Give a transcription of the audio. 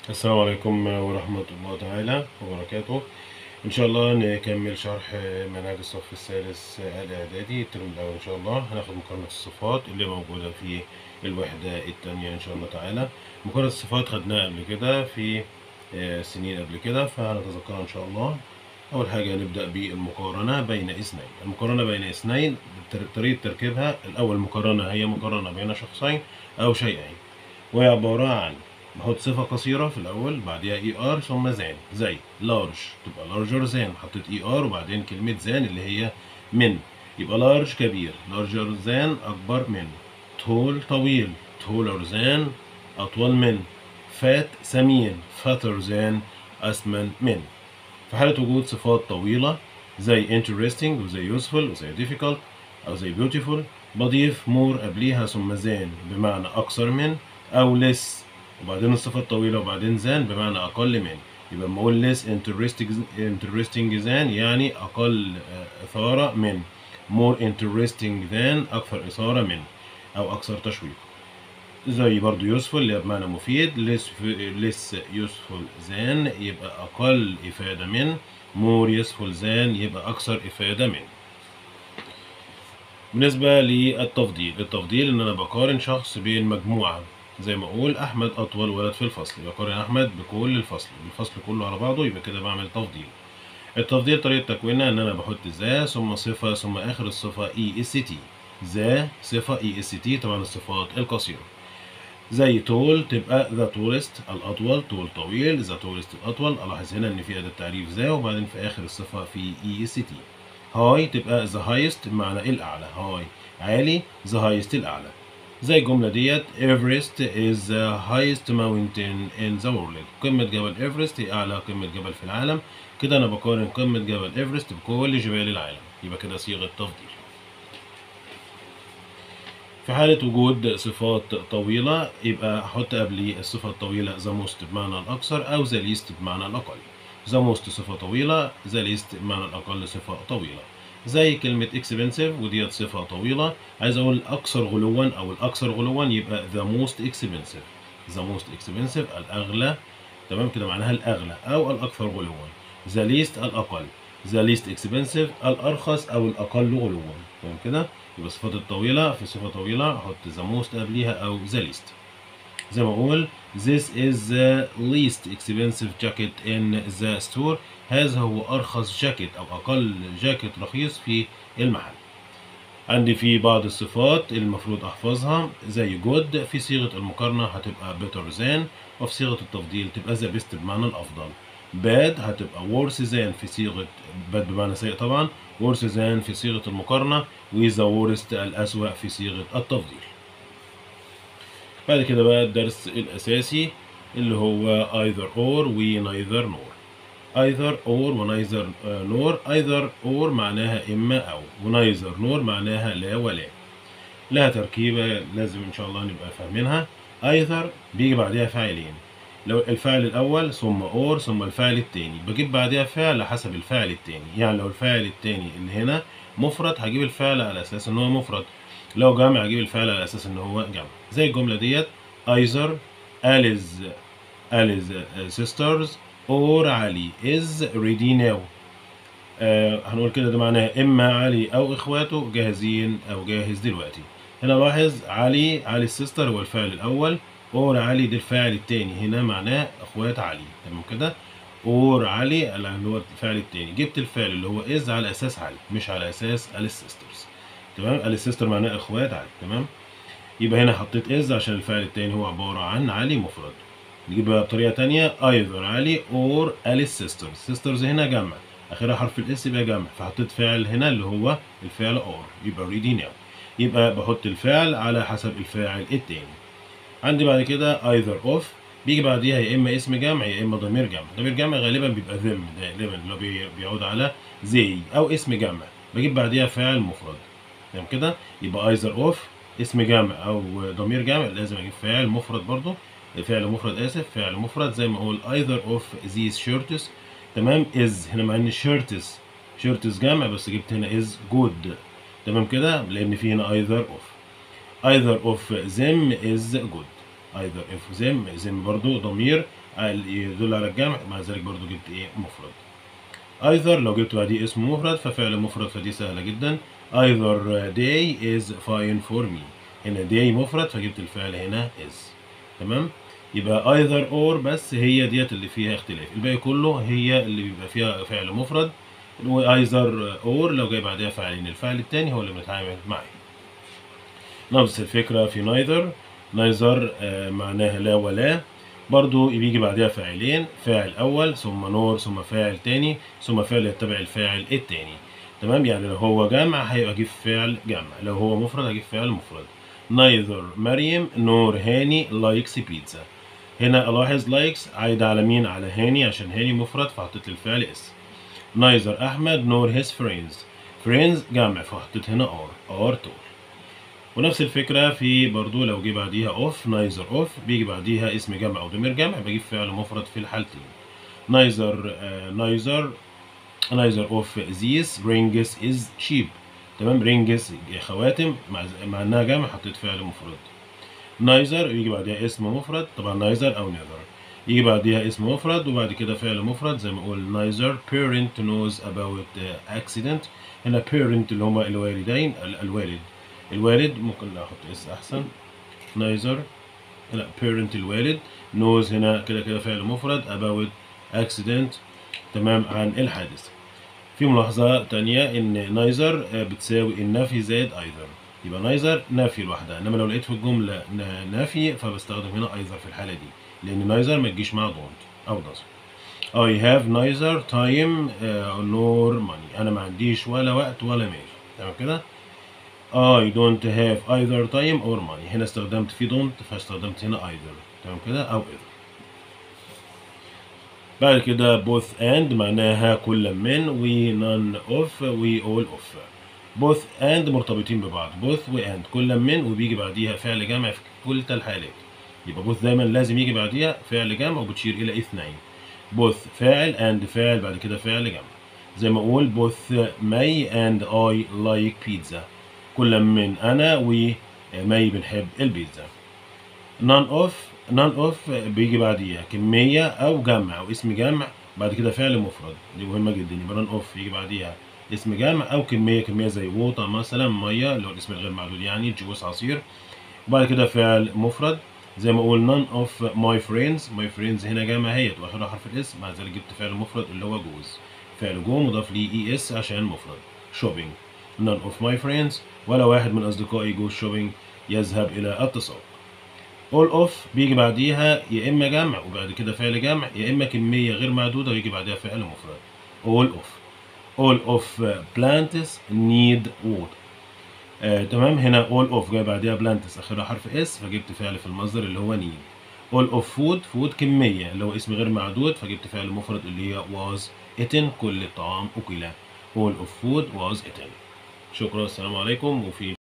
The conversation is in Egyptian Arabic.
السلام عليكم ورحمة الله تعالى وبركاته إن شاء الله نكمل شرح منهج الصف الثالث الإعدادي الترم الأول إن شاء الله هناخد مقارنة الصفات اللي موجودة في الوحدة التانية إن شاء الله تعالى مقارنة الصفات خدناها قبل كده في آه، سنين قبل كده فهنتذكرها إن شاء الله أول حاجة نبدأ بالمقارنة بين اثنين المقارنة بين اثنين تر- طريقة تركيبها الأول مقارنة هي مقارنة بين شخصين أو شيئين وهي عبارة عن بحط صفة قصيرة في الأول بعديها اي ار ثم زان زي لارج تبقى لارجر زان حطيت اي ار وبعدين كلمة زان اللي هي من يبقى لارج كبير لارجر زان أكبر من طول طويل تولر زان أطول من فات سمين فاتر زان أسمن من في حالة وجود صفات طويلة زي interesting وزي useful وزي difficult أو زي beautiful بضيف more قبليها ثم زان بمعنى أكثر من أو less وبعدين الصفة الطويلة وبعدين زان بمعنى أقل من يبقى لما أقول less interesting interesting than يعني أقل آه، إثارة من more interesting than أكثر إثارة من أو أكثر تشويق زي برضو useful اللي هي بمعنى مفيد less less useful than يبقى أقل إفادة من more useful than يبقى أكثر إفادة من بالنسبة للتفضيل التفضيل إن أنا بقارن شخص بين مجموعة زي ما أقول أحمد أطول ولد في الفصل بقارن أحمد بكل الفصل الفصل كله على بعضه يبقى كده بعمل تفضيل التفضيل طريقة تكوينها إن أنا بحط ذا ثم صفة ثم آخر الصفة إي اس تي ذا صفة إي اس تي طبعا الصفات القصيرة زي طول تبقى ذا تولست الأطول طول طويل ذا تولست الأطول ألاحظ هنا إن في أداة تعريف ذا وبعدين في آخر الصفة في إي اس تي هاي تبقى ذا هايست بمعنى الأعلى هاي عالي ذا هايست الأعلى زي الجملة ديت Everest is the highest mountain in the world قمة جبل إيفرست هي أعلى قمة جبل في العالم كده أنا بقارن قمة جبل إيفرست بكل جبال العالم يبقى كده صيغة تفضيل في حالة وجود صفات طويلة يبقى أحط قبل الصفة الطويلة the most بمعنى الأكثر أو the least بمعنى الأقل the most صفة طويلة the least بمعنى الأقل صفة طويلة زي كلمة expensive وديت صفة طويلة عايز أقول الأكثر غلوا أو الأكثر غلوا يبقى the most expensive the most expensive الأغلى تمام كده معناها الأغلى أو الأكثر غلوا the least الأقل the least expensive الأرخص أو الأقل غلوا تمام كده يبقى الصفات الطويلة في صفة طويلة أحط the most قبليها أو the least زي ما أقول this is the least expensive jacket in the store هذا هو أرخص جاكيت أو أقل جاكيت رخيص في المحل عندي في بعض الصفات المفروض أحفظها زي good في صيغة المقارنة هتبقى better than وفي صيغة التفضيل تبقى the best بمعنى الأفضل bad هتبقى worse than في صيغة bad بمعنى سيء طبعا worse than في صيغة المقارنة و the worst الأسوأ في صيغة التفضيل بعد كده بقى الدرس الأساسي اللي هو either or و neither nor either or و neither آه، nor either or معناها إما أو و neither nor معناها لا ولا لها تركيبة لازم إن شاء الله نبقى فاهمينها either بيجي بعدها فاعلين لو الفاعل الأول ثم or ثم الفاعل التاني بجيب بعدها فعل حسب الفاعل التاني يعني لو الفاعل التاني اللي هنا مفرد هجيب الفعل على أساس إن هو مفرد لو جمع هجيب الفعل على أساس إن هو جمع زي الجملة ديت either Alice Alice uh, sisters or علي is ready now آه هنقول كده ده معناها إما علي أو إخواته جاهزين أو جاهز دلوقتي هنا لاحظ علي علي السيستر هو الفعل الأول اور علي ده الفاعل التاني هنا معناه إخوات علي تمام كده اور علي اللي هو الفعل التاني جبت الفعل اللي هو is على أساس علي مش على أساس علي السيسترز تمام علي السيستر معناه إخوات علي تمام يبقى هنا حطيت is عشان الفعل التاني هو عبارة عن علي مفرد نجيب بقى بطريقة تانية either علي or Alice sisters sisters هنا جمع آخرها حرف الاس يبقى جمع فحطيت فعل هنا اللي هو الفعل or يبقى ready now يبقى بحط الفعل على حسب الفاعل التاني عندي بعد كده either of بيجي بعديها يا اما اسم جمع يا اما ضمير جمع ضمير جمع غالبا بيبقى them غالبا اللي هو بي- بيعود على they او اسم جمع بجيب بعديها فاعل مفرد تمام كده يبقى either of اسم جمع او ضمير جمع لازم اجيب فاعل مفرد برضو فعل مفرد اسف فعل مفرد زي ما اقول either of these shirts تمام is هنا مع ان shirts shirts جمع بس جبت هنا is good تمام كده لان في هنا either of either of them is good either if them them برضو ضمير يدل على الجمع مع ذلك برضو جبت ايه مفرد either لو جبت بعديه اسم مفرد ففعل مفرد فدي سهلة جدا either day is fine for me هنا day مفرد فجبت الفعل هنا is تمام يبقى either or بس هي ديت اللي فيها اختلاف الباقي كله هي اللي بيبقى فيها فعل مفرد either or لو جاي بعدها فعلين الفعل التاني هو اللي بنتعامل معاه نفس الفكرة في neither neither آه معناها لا ولا برضو بيجي بعدها فاعلين فاعل أول ثم نور ثم فاعل تاني ثم فعل يتبع الفاعل التاني تمام يعني لو هو جمع هيبقى أجيب فعل جمع لو هو مفرد هجيب فعل مفرد neither مريم نور هاني likes pizza هنا ألاحظ likes عايدة على مين على هاني عشان هاني مفرد فحطيت الفعل اس neither أحمد نور his friends friends جمع فحطيت هنا are are طول ونفس الفكرة في برضو لو جه بعديها اوف نايزر اوف بيجي بعديها اسم جمع او ضمير جمع بجيب فعل مفرد في الحالتين نايزر نايزر نايزر اوف ذيس رينجز از شيب تمام رينجز خواتم مع, مع انها جمع حطيت فعل مفرد نايزر يجي بعديها اسم مفرد طبعا نايزر او نيذر يجي بعديها اسم مفرد وبعد كده فعل مفرد زي ما اقول نايزر parent knows about accident هنا parent اللي هما الوالدين الوالد الوالد ممكن لا احط اس احسن نايزر لا parent الوالد knows هنا كده كده فعل مفرد about accident تمام عن الحادث في ملاحظة تانية ان نايزر بتساوي النفي زائد ايذر يبقى نايزر نفي لوحدها انما لو لقيت في الجملة نفي فبستخدم هنا ايذر في الحالة دي لان نايزر ما تجيش مع دونت او doesn't I have neither time uh, nor money انا ما عنديش ولا وقت ولا مال تمام كده I don't have either time or money هنا استخدمت في don't فاستخدمت هنا either تمام كده أو either بعد كده both and معناها كل من و none of و all of both and مرتبطين ببعض both و and كل من وبيجي بعديها فعل جمع في كلتا الحالات يبقى both دايما لازم يجي بعديها فعل جمع وبتشير إلى اثنين both فاعل and فاعل بعد كده فعل جمع زي ما أقول both May and I like pizza كل من انا ومي بنحب البيتزا none of none of بيجي بعديها كمية أو جمع أو اسم جمع بعد كده فعل مفرد دي مهمة جدا يبقى none of يجي بعديها اسم جمع أو كمية كمية زي ووطة مثلا مية اللي هو الاسم الغير معدود يعني جوز عصير وبعد كده فعل مفرد زي ما أقول none of my friends my friends هنا جمع اهيت وآخرها حرف الاسم مع ذلك جبت فعل مفرد اللي هو جوز فعل جو مضاف ليه اي اس عشان مفرد shopping none of my friends ولا واحد من أصدقائي جو shopping يذهب إلى التسوق all of بيجي بعديها يا إما جمع وبعد كده فعل جمع يا إما كمية غير معدودة ويجي بعدها فعل مفرد all of all of plants need water آه تمام هنا all of جاي بعديها plants آخرها حرف اس فجبت فعل في المصدر اللي هو need all of food food كمية اللي هو اسم غير معدود فجبت فعل مفرد اللي هي was eaten كل الطعام أكل all of food was eaten شكرا السلام عليكم وفي